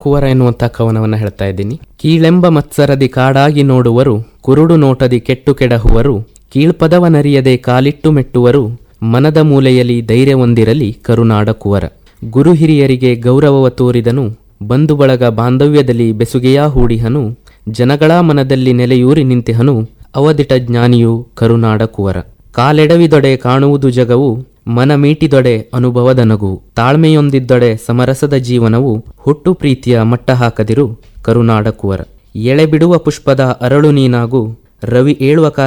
ಕುವರ ಎನ್ನುವಂತ ಕವನವನ್ನ ಹೇಳ್ತಾ ಇದ್ದೀನಿ ಕೀಳೆಂಬ ಮತ್ಸರದಿ ಕಾಡಾಗಿ ನೋಡುವರು ಕುರುಡು ನೋಟದಿ ಕೆಟ್ಟು ಕೆಡಹುವರು ಕೀಳ್ಪದವನರಿಯದೆ ಕಾಲಿಟ್ಟು ಮೆಟ್ಟುವರು ಮನದ ಮೂಲೆಯಲ್ಲಿ ಧೈರ್ಯ ಹೊಂದಿರಲಿ ಕರುನಾಡ ಕುವರ ಗುರು ಹಿರಿಯರಿಗೆ ಗೌರವವ ತೋರಿದನು ಬಂಧು ಬಳಗ ಬಾಂಧವ್ಯದಲ್ಲಿ ಬೆಸುಗೆಯ ಹೂಡಿಹನು ಜನಗಳ ಮನದಲ್ಲಿ ನೆಲೆಯೂರಿ ನಿಂತಿಹನು ಅವಧಿಟ ಜ್ಞಾನಿಯು ಕರುನಾಡ ಕುವರ ಕಾಲೆಡವಿದೊಡೆ ಕಾಣುವುದು ಜಗವು ಮನ ಮೀಟಿದೊಡೆ ಅನುಭವದ ನಗು ತಾಳ್ಮೆಯೊಂದಿದ್ದೊಡೆ ಸಮರಸದ ಜೀವನವು ಹುಟ್ಟು ಪ್ರೀತಿಯ ಮಟ್ಟ ಹಾಕದಿರು ಕರುನಾಡ ಕುವರ ಎಳೆ ಬಿಡುವ ಪುಷ್ಪದ ಅರಳು ನೀನಾಗು ರವಿ ಏಳುವ ಕಾಲ